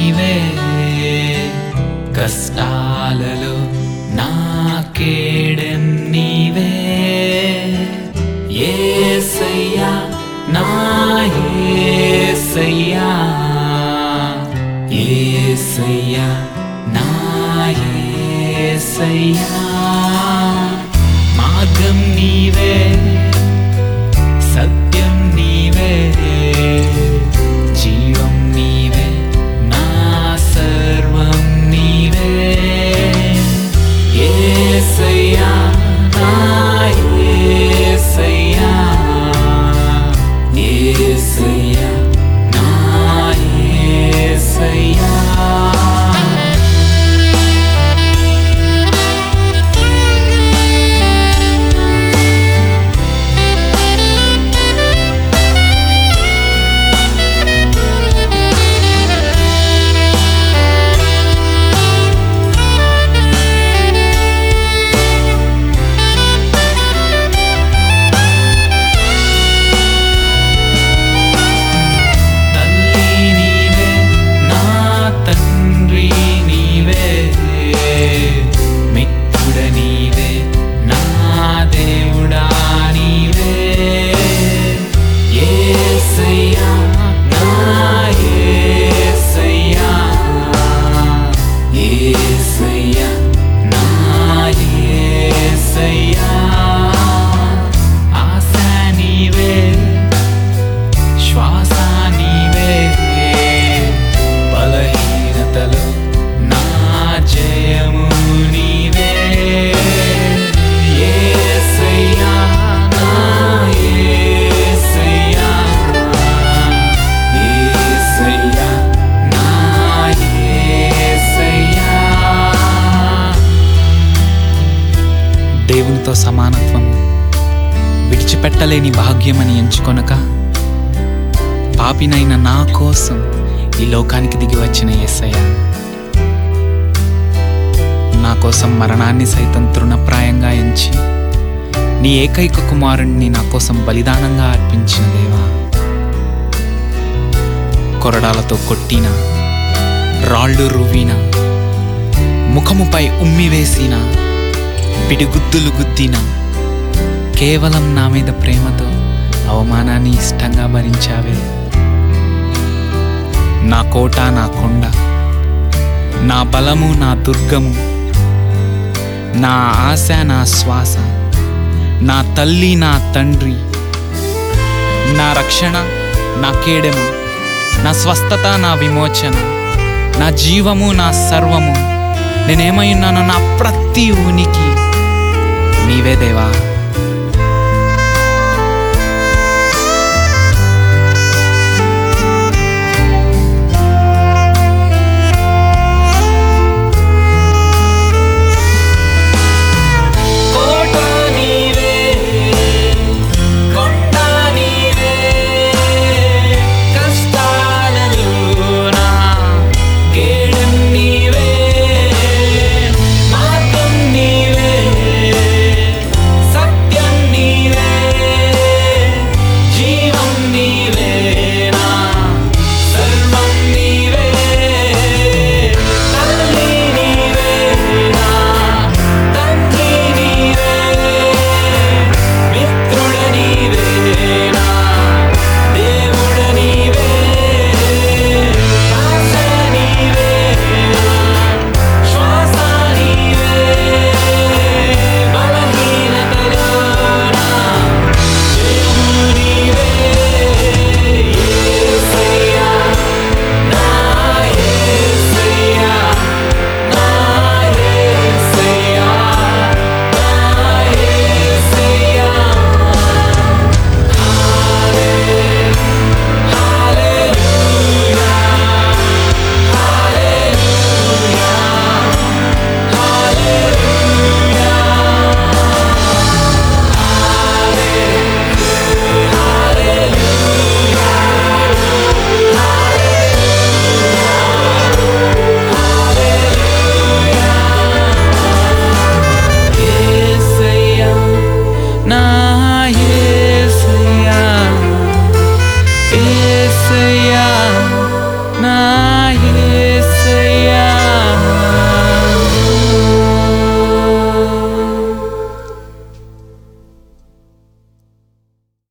నీవే కష్టాలలో నాకేడెం నీవే ఏసయ్యా నా ఏసయ్యా ఏసయ్యా నా ఏసయ్యా మార్గం నీవే సత్యం నీవే జీవం నీవే నా సర్వం నీవే ఏసయ్యా నా ఏసయ్యా ఏసయ్యా నా ఏసయ్యా తల్లి నీవే నా తండ్రి నీవే మిత్రుడ నీవే నా దేవుడా నీవే యేసయ్యా నా యేసయ్యా యేసయ్యా నా యేసయ్యా ఆశ నీవే శ్వాస నీవే బలహీనతలో నా జయము నీవే యేసయ్యా నా యేసయ్యా యేసయ్యా నా యేసయ్యా దేవునితో సమానత్వం విడిచిపెట్టలేని భాగ్యమని ఎంచుకొనక పాపినైన నా కోసం ఈ లోకానికి దిగి వచ్చిన యేసయ్య నా కోసం మరణాన్ని సైతం తృణప్రాయంగా ఎంచి నీ ఏకైక కుమారుణ్ణి నా కోసం బలిదానంగా అర్పించిన దేవా కొరడాలతో కొట్టిన రాళ్ళు రువ్విన ముఖముపై ఉమ్మి వేసిన పిడిగుద్దులు గుద్దిన కేవలం నా మీద ప్రేమతో అవమానాన్ని ఇష్టంగా భరించావే నా కోట నా కొండ నా బలము నా దుర్గము నా ఆశ నా శ్వాస నా తల్లి నా తండ్రి నా రక్షణ నా కేడెము నా స్వస్థత నా విమోచన నా జీవము నా సర్వము నేనేమై ఉన్నానో నా ప్రతి ఉనికి నీవే దేవా కోట నీవే కొండ నీవే కష్టాలలోనా కేడం నీవే మార్గం నీవే సత్యం నీవే జీవం నీవే నా సర్వం నీవే తల్లి నీవే నా తండ్రి నీవే మిత్రుడ నీవే నా దేవుడ నీవే ఆశ నీవే నా శ్వాస నీవే బలహీనతలో నా జయము నీవే యేసయ్యా నా యేసయ్యా నా యేసయ్యా నా యేసయ్యా యేసయ్యా నా యేసయ్యా యేసయ్యా నా